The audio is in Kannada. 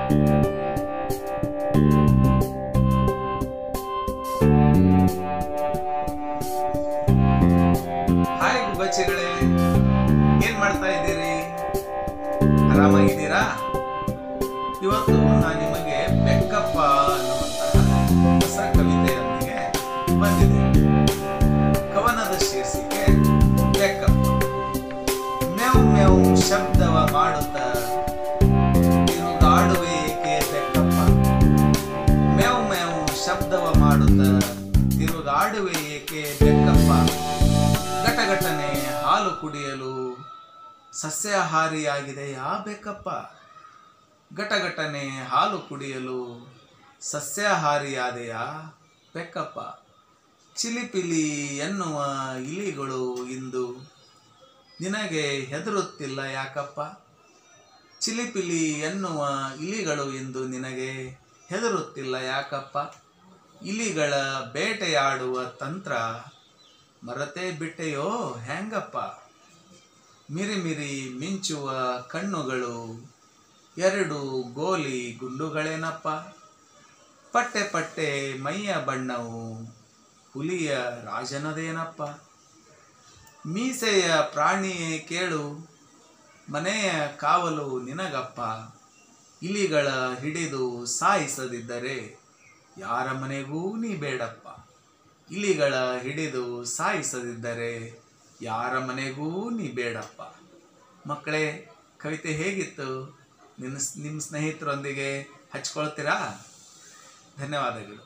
ಹಾಯ್ ಗುಬ್ಬಚ್ಚಿಗಳೇ ಏನ್ ಮಾಡ್ತಾ ಇದ್ದೀರಿ ಆರಾಮಾಗಿದ್ದೀರಾ ಇವತ್ತು ನಾನು ನಿಮಗೆ ಬೆಕ್ಕಪ್ಪ ಅನ್ನುವಂತಹ ಹೊಸ ಕವಿತೆಯೊಂದಿಗೆ ಬಂದಿದೆ ಕವನದ ಶೀರ್ಷಿಕೆ ಬೆಕ್ಕಪ್ಪ ಮ್ಯಾವ್ ಮ್ಯಾವ್ ಶಬ್ದವ ಮಾಡುತ್ತ ತಿರುಗಾಡುವೆ ಏಕೆ ಬೆಕ್ಕಪ್ಪ ಮ್ಯಾವ್ ಮ್ಯಾವ್ ಶಬ್ದವ ಮಾಡುತ್ತ ತಿರುಗಾಡುವೆ ಏಕೆ ಬೆಕ್ಕಪ್ಪ ಘಟಘಟನೆ ಹಾಲು ಕುಡಿಯಲು ಸಸ್ಯಾಹಾರಿಯಾಗಿದೆಯಾ ಬೇಕಪ್ಪ ಘಟಘಟನೆ ಹಾಲು ಕುಡಿಯಲು ಸಸ್ಯಾಹಾರಿಯಾದೆಯಾ ಬೆಕ್ಕಪ್ಪ ಚಿಲಿಪಿಲಿ ಎನ್ನುವ ಇಲಿಗಳು ಇಂದು ನಿನಗೆ ಹೆದರುತ್ತಿಲ್ಲ ಯಾಕಪ್ಪ ಚಿಲಿಪಿಲಿ ಎನ್ನುವ ಇಲಿಗಳು ಇಂದು ನಿನಗೆ ಹೆದರುತ್ತಿಲ್ಲ ಯಾಕಪ್ಪ ಇಲಿಗಳ ಬೇಟೆಯಾಡುವ ತಂತ್ರ ಮರತೇ ಬಿಟ್ಟೆಯೋ ಹೆಂಗಪ್ಪ ಮಿರಿಮಿರಿ ಮಿಂಚುವ ಕಣ್ಣುಗಳು ಎರಡು ಗೋಲಿ ಗುಂಡುಗಳೇನಪ್ಪ ಪಟ್ಟೆ ಪಟ್ಟೆ ಮೈಯ ಬಣ್ಣವು ಹುಲಿಯ ರಾಜನದೇನಪ್ಪ ಮೀಸೆಯ ಪ್ರಾಣಿಯೇ ಕೇಳು ಮನೆಯ ಕಾವಲು ನಿನಗಪ್ಪ ಇಲಿಗಳ ಹಿಡಿದು ಸಾಯಿಸದಿದ್ದರೆ ಯಾರ ಮನೆಗೂ ನೀ ಬೇಡಪ್ಪ ಇಲಿಗಳ ಹಿಡಿದು ಸಾಯಿಸದಿದ್ದರೆ ಯಾರ ಮನೆಗೂ ನೀ ಬೇಡಪ್ಪ ಮಕ್ಕಳೇ ಕವಿತೆ ಹೇಗಿತ್ತು ನಿನ್ನ ನಿಮ್ಮ ಸ್ನೇಹಿತರೊಂದಿಗೆ ಹಚ್ಕೊಳ್ತೀರಾ ಧನ್ಯವಾದಗಳು